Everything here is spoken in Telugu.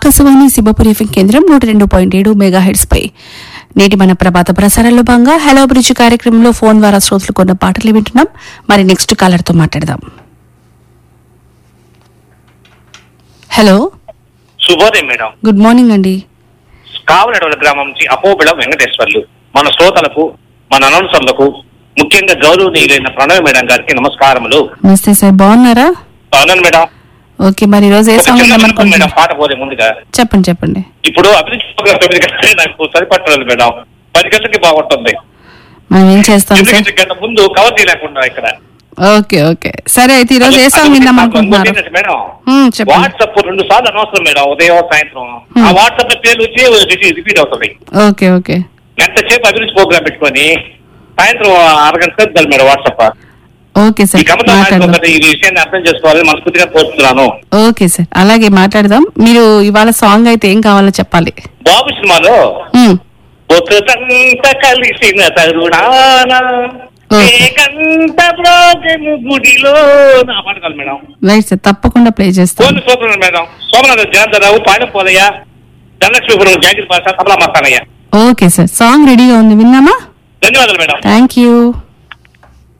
ఆకాశవాణి సింహపురి ఎఫ్ఎం కేంద్రం నూట రెండు పాయింట్ ఏడు మెగా హెడ్స్ పై నేటి మన ప్రభాత ప్రసారాల్లో భాగంగా హలో బ్రిడ్జ్ కార్యక్రమంలో ఫోన్ ద్వారా శ్రోతలు కొన్న పాటలు వింటున్నాం మరి నెక్స్ట్ కాలర్ తో మాట్లాడదాం హలో శుభోదయం మేడం గుడ్ మార్నింగ్ అండి కావలడవల గ్రామం నుంచి అపోబిళం వెంకటేశ్వర్లు మన శ్రోతలకు మన అనౌన్సర్లకు ముఖ్యంగా గౌరవనీయులైన ప్రణవ్ మేడం గారికి నమస్కారములు నమస్తే సార్ బాగున్నారా అవునండి మేడం ఓకే మరి ఈ రోజు ఏ ఒక సాంగ్ చిన్న ఉందాం విన్నపం మేడం అనుకుంటున్నారు పాట పోలే ముందుగా చెప్పండి చెప్పండి ఇప్పుడు అభిరుచి ప్రోగ్రాం తొమ్మిది గంటలకి నాకు సరిపట్టలేదు మేడం పది గంటలకి బాగుంటుంది మనం ఏం చేస్తాం సార్ ఎందుకంటే గంట ముందు కవర్ చేయలేకుండా ఇక్కడ ఓకే ఓకే సరే అయితే ఈ రోజు ఏ సాంగ్ విందాం అనుకుంటున్నారు ఏంటంటే మేడం మ్మ్, చెప్పండి వాట్సాప్ రెండు సార్లు అనవసరం మేడం ఉదయం సాయంత్రం ఆ వాట్సాప్ పేర్లు వచ్చి రిపీట్ అవుతుంది ఓకే ఓకే ఎంతసేపు అభిరుచి ప్రోగ్రాం పెట్టుకొని సాయంత్రం అరగంట సేపు మేడం వాట్సాప్ ఓకే ఈ సార్ గమతం మాట్లాడదాం ఒకటి ఈ విషయాన్ని అర్థం చేసుకోవాలని మనస్ఫూర్తిగా కోరుతున్నాను ఓకే సార్ అలాగే మాట్లాడదాం మీరు ఇవాళ సాంగ్ అయితే ఏం కావాలో చెప్పాలి బాబు సినిమాలో మ్మ్. ఒకటంత కలిసిన తరుణాన ఓకే. ఏకంత బ్రోగను గుడిలో నా పాట కాదు మేడం రైట్ సార్ తప్పకుండా ప్లే చేస్తాం phone super madam Somanatha Jayantharao Pandapolaiah Dhanalakshmipuram Jagiri Pasha Kamala Mastanaiah okay sir song రెడీగా ఉంది విన్నామా ధన్యవాదాలు మేడం థ్యాంక్ యూ